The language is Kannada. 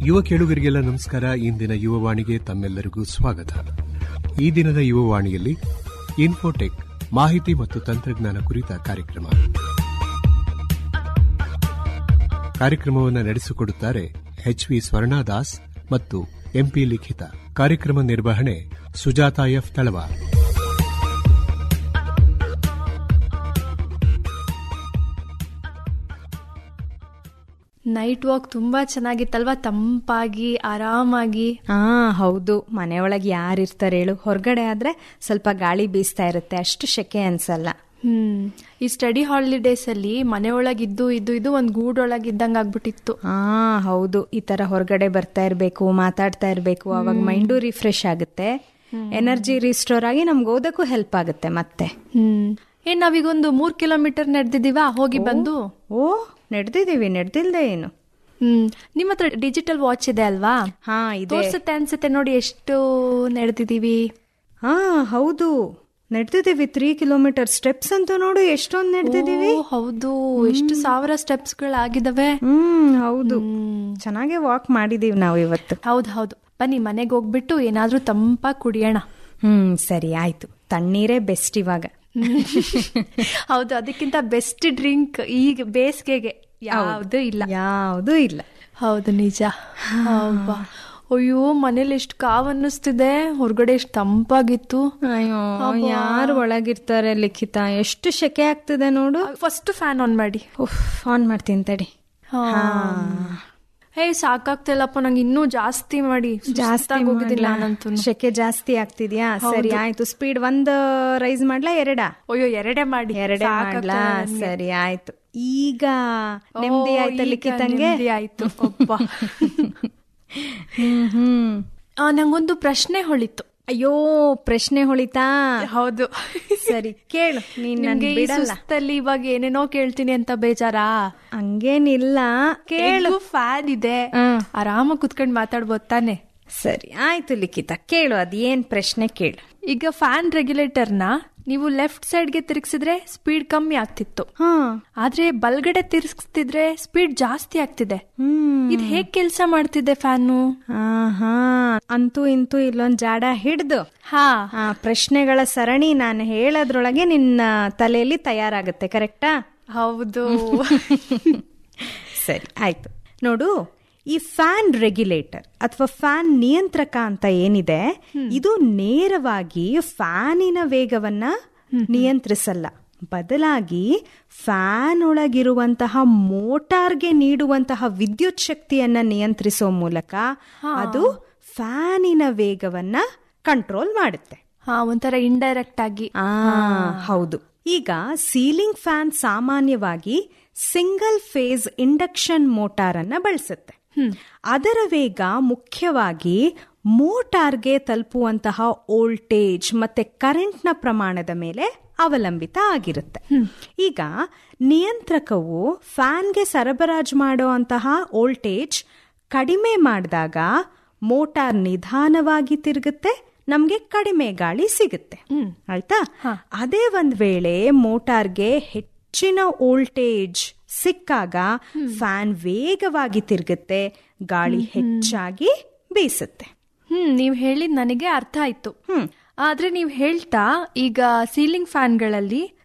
ಯುವ ಕೇಳುಗರಿಗೆಲ್ಲ ನಮಸ್ಕಾರ ಇಂದಿನ ಯುವವಾಣಿಗೆ ತಮ್ಮೆಲ್ಲರಿಗೂ ಸ್ವಾಗತ ಈ ದಿನದ ಯುವವಾಣಿಯಲ್ಲಿ ಇನ್ಫೋಟೆಕ್ ಮಾಹಿತಿ ಮತ್ತು ತಂತ್ರಜ್ಞಾನ ಕುರಿತ ಕಾರ್ಯಕ್ರಮ ಕಾರ್ಯಕ್ರಮವನ್ನು ನಡೆಸಿಕೊಡುತ್ತಾರೆ ಎಚ್ ವಿ ಸ್ವರ್ಣದಾಸ್ ಮತ್ತು ಎಂಪಿ ಲಿಖಿತ ಕಾರ್ಯಕ್ರಮ ನಿರ್ವಹಣೆ Sujata F Talwar night walk ತುಂಬಾ ಚೆನ್ನಾಗಿತ್ತಲ್ವಾ ತಂಪಾಗಿ ಆರಾಮಾಗಿ ಹಾ ಹೌದು ಮನೆಯೊಳಗೆ ಯಾರಿರ್ತಾರೆ ಹೇಳು ಹೊರಗಡೆ ಆದ್ರೆ ಸ್ವಲ್ಪ ಗಾಳಿ ಬೀಸ್ತಾ ಇರುತ್ತೆ ಅಷ್ಟು ಶೆಕೆ ಅನ್ಸಲ್ಲ ಹ್ಮ್ ಈ ಸ್ಟಡಿ ಹಾಲಿಡೇಸ್ ಅಲ್ಲಿ ಮನೆಯೊಳಗೆ ಇದ್ದು ಇದ್ದು ಇದು ಒಂದ್ ಗೂಡೊಳಗೆ ಇದ್ದಂಗ ಆಗ್ಬಿಟ್ಟಿತ್ತು ಹಾ ಹೌದು ಈ ತರ ಹೊರಗಡೆ ಬರ್ತಾ ಇರ್ಬೇಕು ಮಾತಾಡ್ತಾ ಇರ್ಬೇಕು ಅವಾಗ ಮೈಂಡು ರಿಫ್ರೆಶ್ ಆಗುತ್ತೆ ಎನರ್ಜಿ ರಿಸ್ಟೋರ್ ಆಗಿ ನಮ್ಗೆ ಓದಕ್ಕೂ ಹೆಲ್ಪ್ ಆಗುತ್ತೆ ಮತ್ತೆ ಹ್ಮ್ ಏನ್ ನಾವೀಗೊಂದು ಮೂರ್ ಕಿಲೋಮೀಟರ್ ನಡೆದಿದೀವಾ ಹೋಗಿ ಬಂದು ಓ ನಡೆದಿದೀವಿ ನಡೆದಿಲ್ದೆ ಏನು ಹ್ಮ್ ನಿಮ್ಮ ಹತ್ರ ಡಿಜಿಟಲ್ ವಾಚ್ ಇದೆ ಅಲ್ವಾ ಹಾ ಇದೆ ತೋರ್ಸುತ್ತೆ ಅನ್ಸುತ್ತೆ ನೋಡಿ ಎಷ್ಟು ನಡೆದಿದೀವಿ ಹಾ ಹೌದು ನಡೆದಿದ್ದೀವಿ ತ್ರೀ ಕಿಲೋಮೀಟರ್ ಸ್ಟೆಪ್ಸ್ ಅಂತ ನೋಡು ಎಷ್ಟೊಂದು ನಡೆದಿದ್ದೀವಿ ಓ, ಹೌದು ಎಷ್ಟು ಸಾವಿರ ಸ್ಟೆಪ್ಸ್ ಗಳಾಗಿದಾವೆ ಹ್ಮ್ ಹೌದು ಚೆನ್ನಾಗೆ ವಾಕ್ ಮಾಡಿದೀವಿ ನಾವು ಇವತ್ತು ಹೌದು ಹೌದು ಬನ್ನಿ ಮನೆಗೆ ಹೋಗ್ಬಿಟ್ಟು ಏನಾದ್ರೂ ತಂಪಾಗಿ ಕುಡಿಯೋಣ ಹ್ಮ್ ಸರಿ ಆಯ್ತು ತಣ್ಣೀರೇ ಬೆಸ್ಟ್ ಇವಾಗ ಹೌದು ಅದಕ್ಕಿಂತ ಬೆಸ್ಟ್ ಡ್ರಿಂಕ್ ಈಗ ಬೇಸಿಗೆಗೆ ಯಾವುದು ಇಲ್ಲ ಯಾವುದು ಇಲ್ಲ ಹೌದು ನಿಜ ಹೌದಾ ಅಯ್ಯೋ ಮನೇಲಿ ಎಷ್ಟು ಕಾವ್ ಅನ್ನಿಸ್ತಿದೆ ಹೊರಗಡೆ ಎಷ್ಟು ತಂಪಾಗಿತ್ತು ಅಯ್ಯೋ ಯಾರು ಒಳಗಿರ್ತಾರೆ ಲಿಖಿತ ಎಷ್ಟು ಶೆಕೆ ಆಗ್ತಿದೆ ನೋಡು ಫಸ್ಟ್ ಫ್ಯಾನ್ ಆನ್ ಮಾಡಿ ಉಫ್ ಆನ್ ಮಾಡ್ತೀನಿ ತಡಿ ಹೇ ಸಾಕಾಗ್ತಿಲ್ಲಪ್ಪ ನಂಗೆ ಇನ್ನೂ ಜಾಸ್ತಿ ಮಾಡಿ ಜಾಸ್ತಿ ಹೋಗಿದ್ದಿಲ್ಲ ಮಾಡ್ಲಾ? ನಾನಂತೂ ಶೆಕೆ ಜಾಸ್ತಿ ಆಗ್ತಿದ್ಯಾ ಸರಿ ಆಯ್ತು ಸ್ಪೀಡ್ ಒಂದ್ ರೈಸ್ ಮಾಡ್ಲಾ ಎರಡಾ ಅಯ್ಯೋ ಎರಡೇ ಮಾಡಿ ಎರಡೇ ಮಾಡ್ಲಾ ಸರಿ ಆಯ್ತು ಈಗ ನೆಮ್ಮದಿ ಓ, ಆಯ್ತಾ ಈಗ ಲಿಖಿತಂಗೆ ನೆಮ್ಮದಿ ಆಯ್ತು ಅಪ್ಪ. ಹ್ಮ್ ಹ್ಮ್ ಆ, ನಂಗೊಂದು ಪ್ರಶ್ನೆ ಹೊಳಿತು ಅಯ್ಯೋ ಪ್ರಶ್ನೆ ಹೊಳಿತಾ ಹೌದು ಸರಿ ಕೇಳು ನೀನ್ ನನ್ ನಿಮ್ಗೆ ಈ ಬಿಡಲ್ಲ ಸುಸ್ತಲ್ಲಿ ಇವಾಗ ಏನೇನೋ ಕೇಳ್ತೀನಿ ಅಂತ ಬೇಜಾರಾ ಹಂಗೇನಿಲ್ಲ ಕೇಳು ಫ್ಯಾನ್ ಇದೆ ಹ್ಮ್. ಆರಾಮಾಗಿ ಕುತ್ಕೊಂಡ್ ಮಾತಾಡ್ಬೋದು ತಾನೆ ಸರಿ ಆಯ್ತು ಲಿಖಿತ ಕೇಳು ಅದೇನ್ ಪ್ರಶ್ನೆ ಕೇಳು ಈಗ ಫ್ಯಾನ್ ರೆಗ್ಯುಲೇಟರ್ನ ನೀವು ಲೆಫ್ಟ್ ಸೈಡ್ಗೆ ತಿರುಗಿಸಿದ್ರೆ ಸ್ಪೀಡ್ ಕಮ್ಮಿ ಆಗ್ತಿತ್ತು ಹಾ ಆದ್ರೆ ಬಲ್ಗಡೆ ತಿರ್ಗಿಸ್ತಿದ್ರೆ ಸ್ಪೀಡ್ ಜಾಸ್ತಿ ಆಗ್ತಿದೆ ಹ್ಮ್ ಇದು ಹೇಗ್ ಕೆಲಸ ಮಾಡ್ತಿದೆ ಫ್ಯಾನು ಆಹಾ ಅಂತೂ ಇಂತೂ ಇಲ್ಲೊಂದ್ ಜಾಡ ಹಿಡ್ದು ಹಾ ಆ ಪ್ರಶ್ನೆಗಳ ಸರಣಿ ನಾನು ಹೇಳೋದ್ರೊಳಗೆ ನಿನ್ನ ತಲೆಯಲ್ಲಿ ತಯಾರಾಗುತ್ತೆ ಕರೆಕ್ಟಾ ಹೌದು ಸರಿ ಆಯ್ತು ನೋಡು ಈ ಫ್ಯಾನ್ ರೆಗ್ಯುಲೇಟರ್ ಅಥವಾ ಫ್ಯಾನ್ ನಿಯಂತ್ರಕ ಅಂತ ಏನಿದೆ ಇದು ನೇರವಾಗಿ ಫ್ಯಾನಿನ ವೇಗವನ್ನ ನಿಯಂತ್ರಿಸಲ್ಲ ಬದಲಾಗಿ ಫ್ಯಾನ್ ಒಳಗಿರುವಂತಹ ಮೋಟಾರ್ಗೆ ನೀಡುವಂತಹ ವಿದ್ಯುತ್ ಶಕ್ತಿಯನ್ನ ನಿಯಂತ್ರಿಸೋ ಮೂಲಕ ಅದು ಫ್ಯಾನಿನ ವೇಗವನ್ನ ಕಂಟ್ರೋಲ್ ಮಾಡುತ್ತೆ ಹಾ ಒಂಥರ ಇಂಡೈರೆಕ್ಟ್ ಆಗಿ ಆ ಹೌದು ಈಗ ಸೀಲಿಂಗ್ ಫ್ಯಾನ್ ಸಾಮಾನ್ಯವಾಗಿ ಸಿಂಗಲ್ ಫೇಸ್ ಇಂಡಕ್ಷನ್ ಮೋಟಾರ್ ಅನ್ನ ಬಳಸುತ್ತೆ ಅದರ ವೇಗ ಮುಖ್ಯವಾಗಿ ಮೋಟಾರ್ಗೆ ತಲುಪುವಂತಹ ವೋಲ್ಟೇಜ್ ಮತ್ತೆ ಕರೆಂಟ್ನ ಪ್ರಮಾಣದ ಮೇಲೆ ಅವಲಂಬಿತ ಆಗಿರುತ್ತೆ ಈಗ ನಿಯಂತ್ರಕವು ಫ್ಯಾನ್ಗೆ ಸರಬರಾಜು ಮಾಡುವಂತಹ ವೋಲ್ಟೇಜ್ ಕಡಿಮೆ ಮಾಡಿದಾಗ ಮೋಟಾರ್ ನಿಧಾನವಾಗಿ ತಿರುಗುತ್ತೆ ನಮ್ಗೆ ಕಡಿಮೆ ಗಾಳಿ ಸಿಗುತ್ತೆ ಆಯ್ತಾ ಅದೇ ಒಂದ್ ವೇಳೆ ಮೋಟಾರ್ಗೆ ಹೆಚ್ಚಿನ ವೋಲ್ಟೇಜ್ ಸಿಕ್ಕಾಗ ಫ್ಯಾನ್ ವೇಗವಾಗಿ ತಿರುಗುತ್ತೆ ಗಾಳಿ ಹೆಚ್ಚಾಗಿ ಬೀಸುತ್ತೆ ಹ್ಮ್ ನೀವ್ ಹೇಳಿದ್ ನನಗೆ ಅರ್ಥ ಆಯ್ತು ಹ್ಮ್ ಆದ್ರೆ ನೀವ್ ಹೇಳ್ತಾ ಈಗ ಸೀಲಿಂಗ್ ಫ್ಯಾನ್ಗಳಲ್ಲಿ